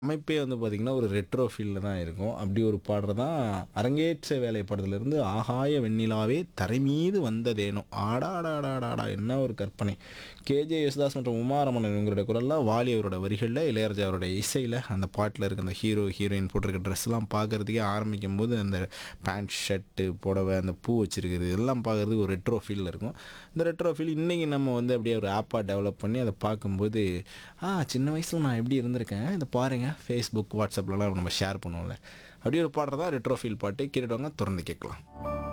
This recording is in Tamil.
அமைப்பே வந்து பார்த்தீங்கன்னா, ஒரு ரெட்ரோ ஃபீல்ல தான் இருக்கும். அப்படி ஒரு பாடல் தான் அரங்கேற்ற வேலை படத்திலிருந்து "ஆகாய வெண்ணிலாவே தரைமீது வந்ததேனோ" அடாடாடாடாடா! என்ன ஒரு கற்பனை. கே.ஜே. யேசுதாஸ் மற்றும் உமா ரமணன் இவங்களுடைய குரல்ல, வாலி அவரோட வரிகள்ல, இளையராஜா அவருடைய இசையில, அந்த பாட்டுல இருக்க அந்த ஹீரோ, ஹீரோயின் போட்டிருக்க ட்ரெஸ்லாம் பார்க்கறதுக்கே ஆரம்பிக்கும்போது, அந்த பேண்ட், ஷர்ட்டு, புடவை, அந்த பூ வச்சிருக்கிறது இதெல்லாம் பார்க்கறதுக்கு ஒரு ரெட்ரோ ஃபீல்ல இருக்கும். இந்த ரெட்ரோ ஃபீல் இன்னைக்கு நம்ம வந்து அப்படியே ஒரு ஆப்பா டெவலப் பண்ணி அத பார்க்கும்போது, ஆ சின்ன வயசுல நான் எப்படி இருந்திருக்கேன். இத பாருங்க Facebook, WhatsAppலலாம் நம்ம ஷேர் பண்ணுவோம்ல. அப்படி ஒரு பாடல் தான் ரெட்ரோ ஃபீல் பாட்டு. கேட்டுட்டு வாங்க தொடர்ந்து கேட்கலாம்.